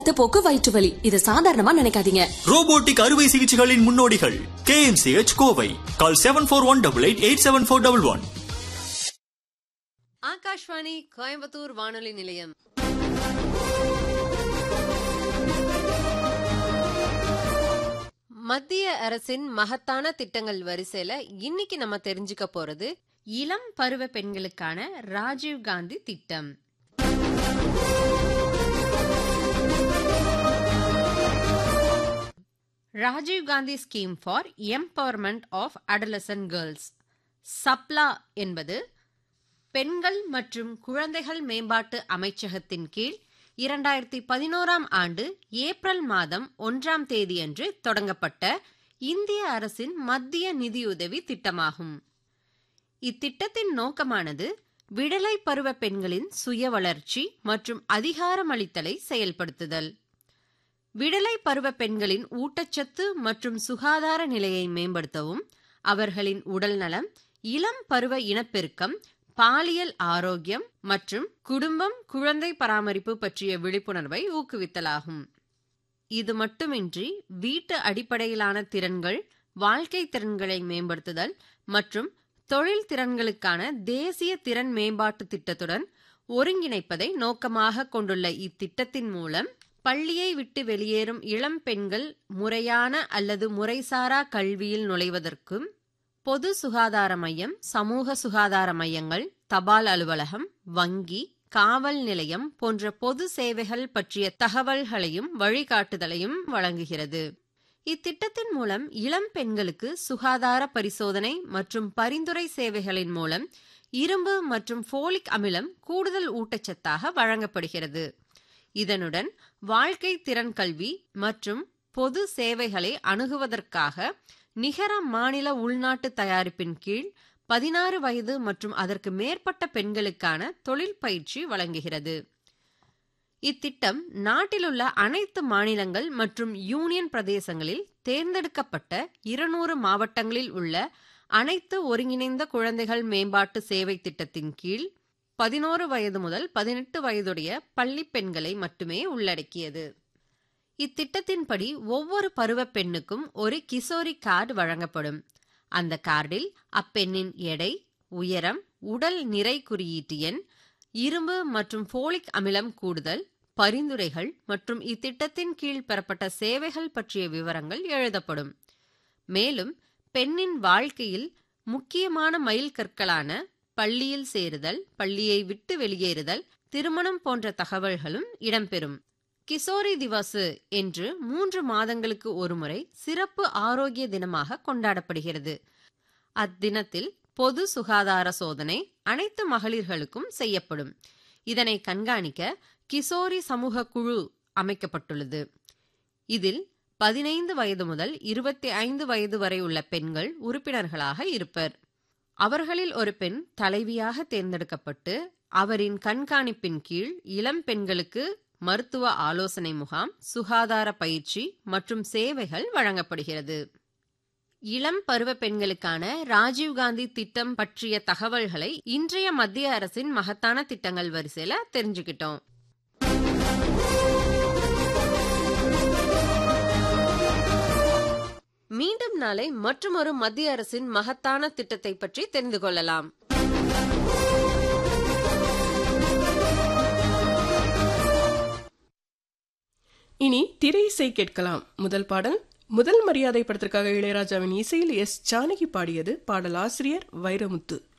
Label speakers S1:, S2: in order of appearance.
S1: போக்கு வயிற்று வலி இது சாதாரணமா நினைக்காதீங்க
S2: ரோபோட்டிக் அறுவை சிகிச்சைகளின் முன்னோடிகள் KMCH Kovai call seven four one double eight eight seven four double one
S3: Akashvani Coimbatore வானொலி நிலையம் மத்திய அரசின் மகத்தான திட்டங்கள் வரிசையில இன்னைக்கு நம்ம தெரிஞ்சுக்க போறது இளம் பருவ பெண்களுக்கான ராஜீவ் காந்தி திட்டம் Rajiv Gandhi scheme for empowerment of adolescent girls Sabla என்பது பெண்கள் மற்றும் குழந்தைகள் மேம்பாட்டு அமைச்சகத்தின் கீழ் இரண்டாயிரத்தி பதினோராம் ஆண்டு ஏப்ரல் மாதம் ஒன்றாம் தேதியன்று தொடங்கப்பட்ட இந்திய அரசின் மத்திய நிதியுதவி திட்டமாகும் இத்திட்டத்தின் நோக்கமானது விடலை பருவ பெண்களின் சுய வளர்ச்சி மற்றும் அதிகாரமளித்தலை செயல்படுத்துதல் விடலை பருவ பெண்களின் ஊட்டச்சத்து மற்றும் சுகாதார நிலையை மேம்படுத்தவும் அவர்களின் உடல்நலம் இளம் பருவ இனப்பெருக்கம் பாலியல் ஆரோக்கியம் மற்றும் குடும்பம் குழந்தை பராமரிப்பு பற்றிய விழிப்புணர்வை ஊக்குவித்தலாகும் இது மட்டுமின்றி வீட்டு அடிப்படையிலான திறன்கள் வாழ்க்கை திறன்களை மேம்படுத்துதல் மற்றும் தொழில் திறன்களுக்கான தேசிய திறன் மேம்பாட்டு திட்டத்துடன் ஒருங்கிணைப்பதை நோக்கமாக கொண்டுள்ள இத்திட்டத்தின் மூலம் பள்ளியை விட்டு வெளியேறும் இளம் பெண்கள் முறையான அல்லது முறைசாரா கல்வியில் நுழைவதற்கும் பொது சுகாதார மையம் சமூக சுகாதார மையங்கள் தபால் அலுவலகம் வங்கி காவல் நிலையம் போன்ற பொது சேவைகள் பற்றிய தகவல்களையும் வழிகாட்டுதலையும் வழங்குகிறது இத்திட்டத்தின் மூலம் இளம் பெண்களுக்கு சுகாதார பரிசோதனை மற்றும் பரிந்துரை சேவைகளின் மூலம் இரும்பு மற்றும் ஃபோலிக் அமிலம் கூடுதல் ஊட்டச்சத்தாக வழங்கப்படுகிறது இதனுடன் வாழ்க்கை திறன் கல்வி மற்றும் பொது சேவைகளை அணுகுவதற்காக நிகர மாநில உள்நாட்டு தயாரிப்பின் கீழ் பதினாறு வயது மற்றும் அதற்கு மேற்பட்ட பெண்களுக்கான தொழில் பயிற்சி வழங்குகிறது இத்திட்டம் நாட்டிலுள்ள அனைத்து மாநிலங்கள் மற்றும் யூனியன் பிரதேசங்களில் தேர்ந்தெடுக்கப்பட்ட இருநூறு மாவட்டங்களில் உள்ள அனைத்து ஒருங்கிணைந்த குழந்தைகள் மேம்பாட்டு சேவை திட்டத்தின் கீழ் பதினோரு வயது முதல் பதினெட்டு வயதுடைய பள்ளி பெண்களை மட்டுமே உள்ளடக்கியது இத்திட்டத்தின்படி ஒவ்வொரு பருவ பெண்ணுக்கும் ஒரு கிசோரி கார்டு வழங்கப்படும் அந்த கார்டில் அப்பெண்ணின் எடை உயரம் உடல் நிறை குறியீட்டு எண் இரும்பு மற்றும் ஃபோலிக் அமிலம் கூடுதல் பரிந்துரைகள் மற்றும் இத்திட்டத்தின் கீழ் பெறப்பட்ட சேவைகள் பற்றிய விவரங்கள் எழுதப்படும் மேலும் பெண்ணின் வாழ்க்கையில் முக்கியமான மைல் கற்களான பள்ளியில் சேருதல் பள்ளியை விட்டு வெளியேறுதல் திருமணம் போன்ற தகவல்களும் இடம்பெறும் கிசோரி திவசு என்று மூன்று மாதங்களுக்கு ஒருமுறை சிறப்பு ஆரோக்கிய தினமாக கொண்டாடப்படுகிறது அத்தினத்தில் பொது சுகாதார சோதனை அனைத்து மகளிர்களுக்கும் செய்யப்படும் இதனை கண்காணிக்க கிசோரி சமூக குழு அமைக்கப்பட்டுள்ளது இதில் பதினைந்து வயது முதல் இருபத்தி ஐந்து வயது வரை உள்ள பெண்கள் உறுப்பினர்களாக இருப்பர் அவர்களில் ஒரு பெண் தலைவியாக தேர்ந்தெடுக்கப்பட்டு அவரின் கண்காணிப்பின் கீழ் இளம் பெண்களுக்கு மருத்துவ ஆலோசனை முகாம் சுகாதார பயிற்சி மற்றும் சேவைகள் வழங்கப்படுகிறது இளம் பருவ பெண்களுக்கான ராஜீவ்காந்தி திட்டம் பற்றிய தகவல்களை இன்றைய மத்திய அரசின் மகத்தான திட்டங்கள் வரிசையில தெரிஞ்சுக்கிட்டோம் மீண்டும் நாளை மற்றொரு மத்திய அரசின் மகத்தான திட்டத்தை பற்றி தெரிந்து கொள்ளலாம்
S4: இனி திரை இசை கேட்கலாம் முதல் பாடல் முதல் மரியாதை படத்திற்காக இளையராஜாவின் இசையில் எஸ் ஜானகி பாடியது பாடல் ஆசிரியர் வைரமுத்து